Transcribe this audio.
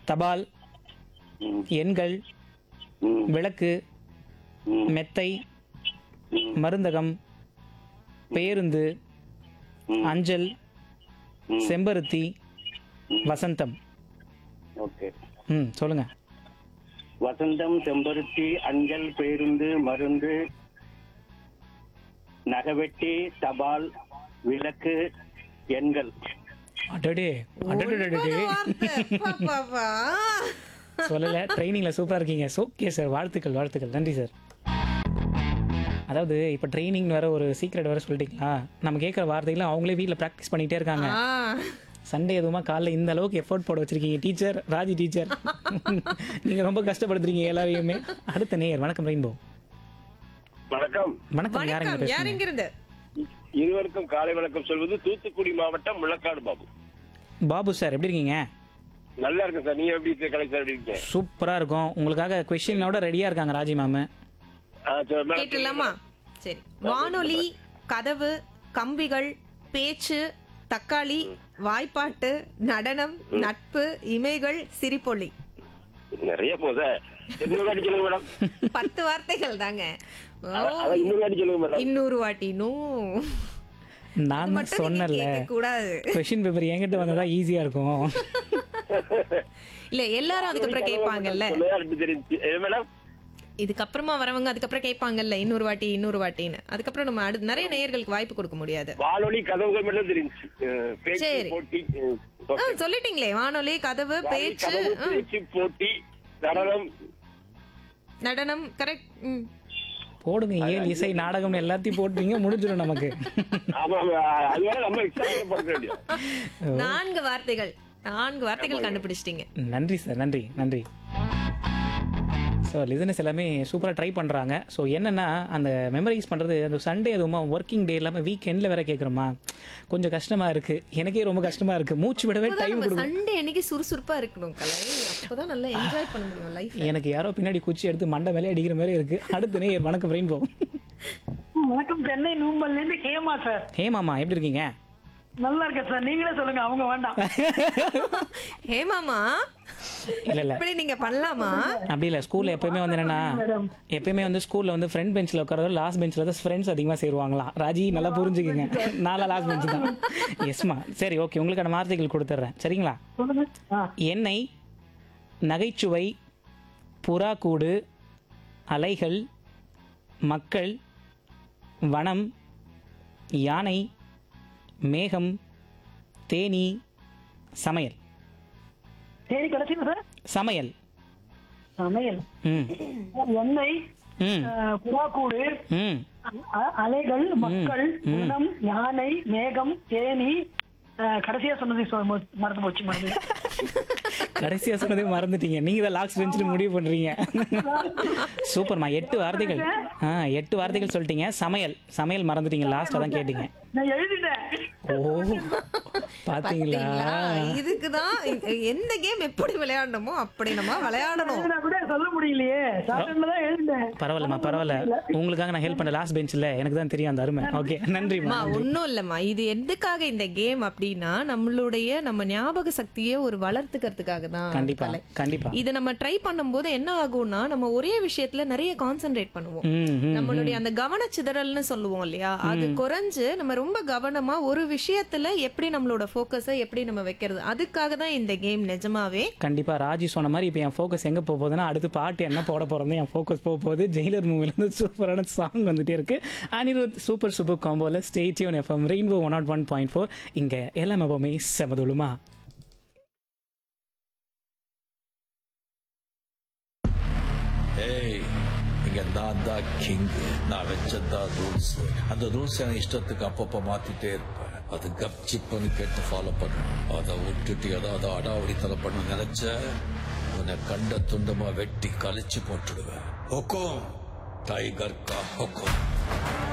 தபால் ம், எண்கள் ம், விளக்கு ம், மெத்தை ம், மருந்தகம் பேருந்து ம். அஞ்சல் ம். செம்பருத்தி வசந்தம் ஓகே ம் சொல்லுங்க வசந்தம் செம்பருத்தி அஞ்சல் பேருந்து மருந்து நகவெட்டி தபால் விளக்கு எண்கள் அடடே அடடடடே வார்த்தை. பா, பா, பா. சொல்லல ட்ரைனிங்ல சூப்பரா இருக்கீங்க ஓகே சார் வாழ்த்துக்கள் வாழ்த்துக்கள் நன்றி சார் அதாவது இப்போ ட்ரைனிங் வேற ஒரு சீக்ரெட் வேற சொல்லிட்டீங்களா நம்ம கேட்குற வார்த்தைகளை அவங்களே வீட்டில் ப்ராக்டிஸ் பண்ணிட்டே இருக்காங்க ஆ. சண்டே எதுவுமா காலைல இந்த அளவுக்கு எஃபோர்ட் போட வச்சிருக்கீங்க டீச்சர் ராஜி டீச்சர் நீங்க ரொம்ப கஷ்டப்படுத்துறீங்க எல்லாரையுமே அடுத்த நேயர் வணக்கம் ரெயின்போ வணக்கம் வணக்கம் யாருங்க வணக்கம் யார் பேசுறீங்க இங்க இருந்து இருவருக்கும் காலை வணக்கம் சொல்வது தூத்துக்குடி மாவட்டம் முள்ளக்காடு பாபு பாபு சார் எப்படி இருக்கீங்க நல்லா இருக்கேன் சார் நீங்க எப்படி இருக்கீங்க கலை சார் எப்படி இருக்கீங்க சூப்பரா இருக்கும் உங்களுக்காக கொஸ்டினோட ரெடியா இருக்காங்க ராஜி மேம் ஆ, சரி, மேடம். கேட்டுலாமா சரி வானொலி கதவு கம்பிகள் பேச்சு தக்காளி வாய்ப்பாட்டு நடனம் நட்பு இமைகள் சிரிப்பொலி நிறைய போத இன்னொரு வாட்டி சொல்லுங்க மேடம் பத்து வார்த்தைகள் தாங்க ஓ, அதான் இன்னொரு வாட்டி சொல்லுங்க மேடம் இன்னொரு வாட்டி நோ நான் தான் மட்டும் நீங்க சொன்னேன்ல கேட்க கூடாது கொஸ்டின் பேப்பர் என்கிட்ட வந்ததா ஈஸியா இருக்கும் இல்ல எல்லாரும் அதுக்கப்புறம் கேட்பாங்கல்ல சொல்லுங்க, அடுத்து தெரிஞ்சு ஏ, மேடம் இதுக்கப்புறமா வரவங்க அதுக்கப்புறம் கேட்பாங்கல்ல இன்னொரு வாட்டி இன்னொரு வாட்டின்னு அதுக்கப்புறம் நம்ம அடுத்து நிறைய நேயர்களுக்கு வாய்ப்பு கொடுக்க முடியாது வானொலி கதவுகள் மட்டும் தெரிஞ்சு அஹ், பேச்சு சரி. போட்டி அஹ், ஆ, ஓகே. சொல்லிட்டீங்களே வானொலி கதவு வானொலி, பேச்சு கதவு, ம், பேச்சு போட்டி நடனம் நடனம் கரெக்ட் போடுங்க ஏழு இசை நாடகம் எல்லாத்தையும் போட்டீங்க முடிஞ்சிடும் நமக்கு ஆமா ஆமா, அது வேற நம்ம எக்ஸாம் படிக்க வேண்டியது நான்கு வார்த்தைகள் நான்கு வார்த்தைகள் கண்டுபிடிச்சிட்டீங்க நன்றி சார் நன்றி நன்றி ஸோ லிசனஸ் எல்லாமே சூப்பராக ட்ரை பண்ணுறாங்க ஸோ என்னென்னா அந்த மெமரைஸ் பண்ணுறது அந்த சண்டே அதுவுமா ஒர்க்கிங் டே இல்லாமல் வீக்கெண்டில் வேற கேட்குறோமா கொஞ்சம் கஷ்டமாக இருக்குது எனக்கே ரொம்ப கஷ்டமாக இருக்குது மூச்சு விடவே அப்பதான் டைம் நம்ம கொடுக்கும் சண்டே அன்னைக்கு சுறுசுறுப்பா இருக்கணும் கலை அப்பதான் நல்லா என்ஜாய் பண்ண முடியும் லைஃப் எனக்கு யாரோ பின்னாடி குச்சி எடுத்து மண்டை மேலே அடிக்கிற மாதிரி இருக்குது அடுத்து நே வணக்கம் ரெயின்போ வணக்கம் சென்னை நூம்பல்ல இருந்து ஹேமா சார் ஹேமாமா எப்படி இருக்கீங்க நல்லா இருக்கேன் சார் நீங்களே சொல்லுங்க அவங்க வேண்டாம் ஹே மாமா இல்லை இல்லை இப்படி நீங்க பண்ணலாமா அப்படி இல்லை ஸ்கூலில் எப்பயுமே வந்து என்னன்னா எப்பயுமே வந்து ஸ்கூலில் வந்து ஃப்ரண்ட் பெஞ்சில் உட்காரதோ லாஸ்ட் பெஞ்சில் தான் ஃப்ரெண்ட்ஸ் அதிகமாக சேருவாங்களாம் ராஜி நல்லா புரிஞ்சுக்குங்க நாலா லாஸ்ட் பெஞ்ச் தான் எஸ்மா சரி ஓகே உங்களுக்கான வார்த்தைகள் கொடுத்துட்றேன் சரிங்களா சொல்லுங்க ஆ, எண்ணெய் நகைச்சுவை புறாக்கூடு அலைகள் மக்கள் வனம் யானை மேகம் தேனி சமையல் சரி கிடைச்சிங்க சார் சமையல் சமையல் ம் எண்ணெய் ம் ஆ, புறாக்கூடு ம் அ- அலைகள் மக்கள் குணம் யானை மேகம் தேனி ஆ, கடைசியா சொன்னது சொ- ம- மறந்து போச்சு மறந்து கடைசியா சொன்னதே மறந்துட்டீங்க நீங்க தான் லாஸ்ட் பெஞ்சில் முடிவு பண்றீங்க சூப்பர்மா எட்டு வார்த்தைகள் ஆ எட்டு வார்த்தைகள் சொல்லிட்டீங்க சமையல் சமையல் மறந்துட்டீங்க லாஸ்டா தான் கேட்டீங்க நான் எழுதிட்டேன் ஓ பாத்தீங்களா பாத்தீங்களா இதுக்குதான் இந்த- எந்த கேம் எப்படி விளையாடணுமோ அப்படி நம்ம விளையாடணும் நான் கூட சொல்ல முடியலையே சாப்பிட்டு தான் எழுதிட்டேன் பரவாயில்லம்மா பரவாயில்ல உங்களுக்காக நான் ஹெல்ப் பண்ண லாஸ்ட் பெஞ்சில் எனக்கு தான் தெரியும் அந்த அருமை ஓகே நன்றிம்மா அம்மா ஒன்றும் இல்லைம்மா இது எதுக்காக இந்த கேம் அப்படின்னா நம்மளுடைய நம்ம ஞாபக சக்தியை ஒரு வளர்த்துக்கிறதுக்காக தான் கண்டிப்பா கலை. கண்டிப்பா இது நம்ம ட்ரை பண்ணும்போது என்ன ஆகும்னா நம்ம ஒரே விஷயத்துல நிறைய கான்சென்ட்ரேட் பண்ணுவோம் ம் ம் நம்மளுடைய அந்த கவனச்சிதறல்னு சொல்லுவோம் இல்லையா அது குறைஞ்சு நம்ம ரொம்ப கவனமா ஒரு விஷயத்துல எப்படி நம்மளோட ஃபோக்கஸை எப்படி நம்ம வைக்கிறது அதுக்காக தான் இந்த கேம் நிஜமாவே கண்டிப்பா ராஜி சொன்ன மாதிரி இப்போ என் ஃபோக்கஸ் எங்க போக போகுதுன்னா அடுத்து பாட்டு என்ன போட போறோம்னு என் ஃபோக்கஸ் போக போகுது ஜெயிலர் மூவில இருந்து சூப்பரான சாங் வந்துட்டே இருக்கு அனிருத் சூப்பர் சூப்பர் காம்போல stay tuned FM rainbow one nought one point four இங்க எல்லாம் எப்பவுமே செமதுளுமா ஏய் இங்க நான் தான் கிங் நான் வச்சதான் ரூல்ஸ் அந்த ரூல்ஸ் எனக்கு இஷ்டத்துக்கு அப்பப்ப மாத்திட்டே இருப்பேன் அது கப்சிப்புன்னு கேட்டு ஃபாலோ பண்ணணும் அதை விட்டுட்டு ஏதாவது அடாவடித்தலை பண்ண நினைச்ச உன்னை கண்ட துண்டமா வெட்டி கழிச்சு போட்டுடுவேன் ஹொக்கோம் டைகர் கா ஹொக்கோம்